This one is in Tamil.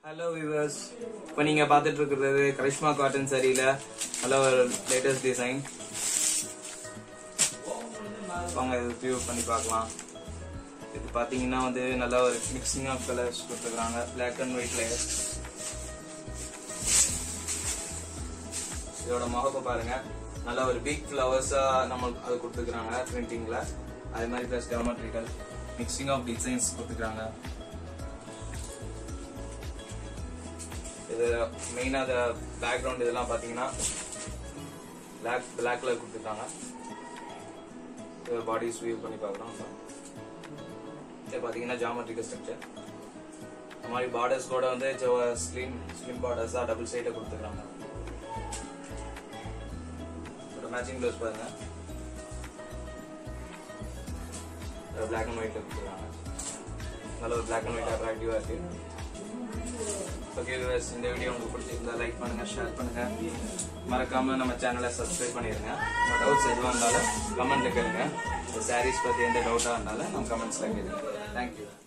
ஹலோ வியூவர்ஸ் இப்போ நீங்கள் பார்த்துட்டு இருக்கிறது கரிஷ்மா காட்டன் சரியில் நல்ல ஒரு லேட்டஸ்ட் டிசைன் வாங்க இது வியூ பண்ணி பார்க்கலாம் இது பார்த்தீங்கன்னா வந்து நல்ல ஒரு மிக்சிங் ஆஃப் கலர்ஸ் கொடுத்துருக்காங்க பிளாக் அண்ட் ஒயிட் லேயர் இதோட முகப்பை பாருங்க நல்ல ஒரு பிக் ஃப்ளவர்ஸா நம்ம அது கொடுத்துருக்காங்க பிரிண்டிங்ல அதே மாதிரி plus geometrical mixing of designs கொடுத்துருக்காங்க இது மெயினா அந்த பேக்ரவுண்ட் இதெல்லாம் பாத்தீங்கன்னா பிளாக் பிளாக் கலர் கொடுத்துருக்காங்க இது பாடிஸ் வியூ பண்ணி பார்க்கலாம் இது பாத்தீங்கன்னா ஜாமெட்ரிக்கல் ஸ்ட்ரக்சர் இந்த மாதிரி பார்டர்ஸ் கூட வந்து ஸ்லிம் ஸ்லிம் பார்டர்ஸா டபுள் சைடில் கொடுத்துருக்காங்க மேட்சிங் ப்ளவுஸ் பாருங்க பிளாக் அண்ட் ஒயிட்ல கொடுத்துருக்காங்க நல்ல ஒரு பிளாக் அண்ட் ஒயிட் அட்ராக்டிவா இருக்கு ஓகே வியூவர்ஸ் இந்த வீடியோ உங்களுக்கு பிடிச்சிருந்தா லைக் பண்ணுங்க ஷேர் பண்ணுங்க மறக்காம நம்ம சேனலை சப்ஸ்கிரைப் பண்ணிருங்க உங்க டவுட்ஸ் எதுவாக இருந்தாலும் கமெண்ட்ல கேளுங்க இந்த சாரீஸ் பத்தி எந்த டவுட்டா இருந்தாலும் நம்ம கமெண்ட்ஸ்ல கேளுங்க தேங்க்யூ